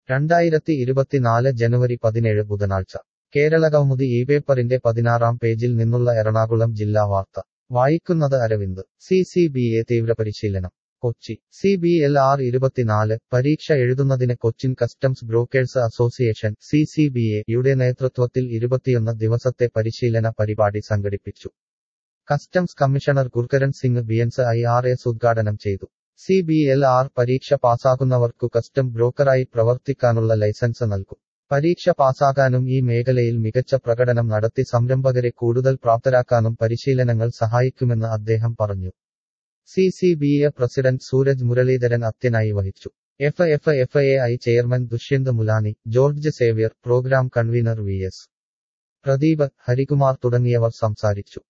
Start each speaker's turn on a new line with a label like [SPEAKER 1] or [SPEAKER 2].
[SPEAKER 1] രണ്ടായിരത്തി ഇരുപത്തിനാല് ജനുവരി പതിനേഴ് ബുധനാഴ്ച കേരളകൗമുദി ഈ പേപ്പറിന്റെ പതിനാറാം പേജിൽ നിന്നുള്ള എറണാകുളം ജില്ലാ വാർത്ത വായിക്കുന്നത് Aravind C C B A തീവ്രപരിശീലനം Kochi C B L R ഇരുപത്തിനാല് പരീക്ഷ എഴുതുന്നതിന് Cochin customs brokers association C C B A യുടെ നേതൃത്വത്തിൽ ഇരുപത്തിയൊന്ന് ദിവസത്തെ പരിശീലന പരിപാടി സംഘടിപ്പിച്ചു customs commissioner Gurkaran Singh Bains I R S ഉദ്ഘാടനം ചെയ്തു സി ബി എൽ ആർ പരീക്ഷ പാസ്സാകുന്നവർക്കു കസ്റ്റം ബ്രോക്കറായി പ്രവർത്തിക്കാനുള്ള ലൈസൻസ് നൽകും പരീക്ഷ പാസ്സാകാനും ഈ മേഖലയിൽ മികച്ച പ്രകടനം നടത്തി സംരംഭകരെ കൂടുതൽ പ്രാപ്തരാക്കാനും പരിശീലനങ്ങൾ സഹായിക്കുമെന്ന് അദ്ദേഹം പറഞ്ഞു C C B A president Sooraj Muraleedharan അത്യനായി വഹിച്ചു F F F A I chairman Dushyant Mulani George Xavier programme convener V S Pradeep Harikumar തുടങ്ങിയവർ സംസാരിച്ചു